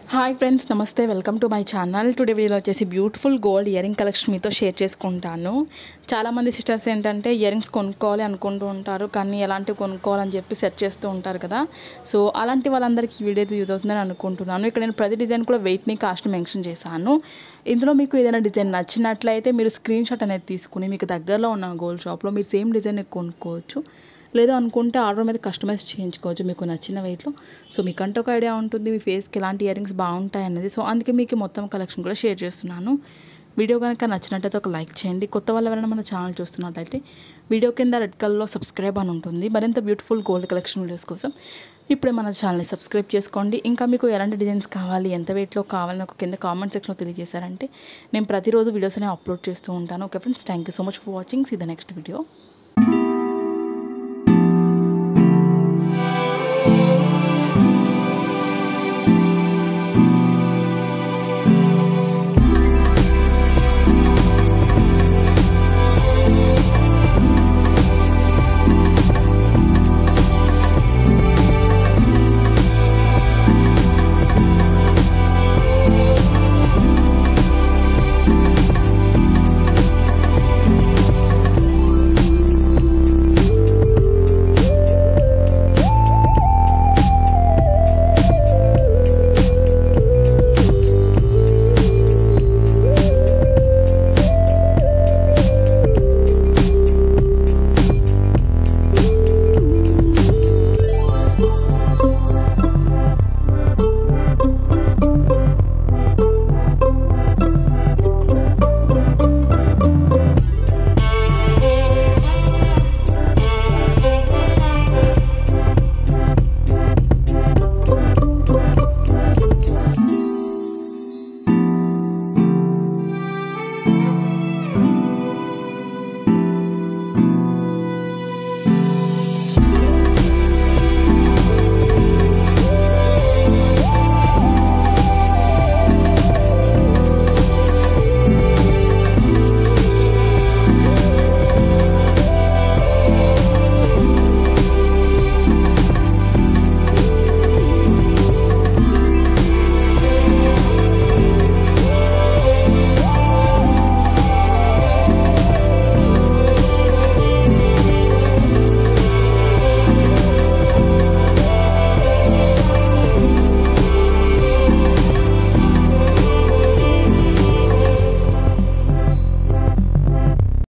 hi friends నమస్తే welcome to my channel today వీడియోలో వచ్చేసి బ్యూటిఫుల్ గోల్డ్ ఇయరింగ్ కలెక్షన్ మీతో షేర్ చేసుకుంటాను చాలామంది సిస్టర్స్ ఏంటంటే ఇయరింగ్స్ కొనుక్కోవాలి అనుకుంటూ ఉంటారు కానీ ఎలాంటివి కొనుక్కోవాలని చెప్పి సెట్ చేస్తూ ఉంటారు కదా సో అలాంటి వాళ్ళందరికీ ఈ వీడియో యూజ్ అవుతుందని అనుకుంటున్నాను ఇక్కడ నేను ప్రతి డిజైన్ కూడా వెయిట్ని కాస్ట్ని మెన్షన్ చేశాను ఇందులో మీకు ఏదైనా డిజైన్ నచ్చినట్లయితే మీరు స్క్రీన్ షాట్ అనేది తీసుకుని మీకు దగ్గరలో ఉన్న గోల్డ్ షాప్లో మీరు సేమ్ డిజైన్ కొనుక్కోవచ్చు లేదు అనుకుంటే ఆర్డర్ మీద కస్టమైజ్ చేయించుకోవచ్చు మీకు నచ్చిన వెయిట్లో సో మీకంటే ఒక ఐడియా ఉంటుంది మీ ఫేస్కి ఎలాంటి ఇయర్ రింగ్స్ బాగుంటాయి అనేది సో అందుకే మీకు మొత్తం కలెక్షన్ కూడా షేర్ చేస్తున్నాను వీడియో కనుక నచ్చినట్టయితే ఒక లైక్ చేయండి కొత్త వాళ్ళు ఎవరైనా మన ఛానల్ చూస్తున్నట్లయితే వీడియో కింద రెడ్ కలర్లో సబ్స్క్రైబ్ అని ఉంటుంది మరింత బ్యూటిఫుల్ గోల్డ్ కలెక్షన్ వీడియోస్ కోసం ఇప్పుడే మన ఛానల్ని సబ్స్క్రైబ్ చేసుకోండి ఇంకా మీకు ఎలాంటి డిజైన్స్ కావాలి ఎంత వెయిట్లో కావాలని ఒక కింద కామెంట్ సెక్షన్లో తెలియజేశారంటే నేను ప్రతిరోజు వీడియోస్ అనేవి అప్లోడ్ చేస్తూ ఉంటాను okay friends thank you so much for watching see the next video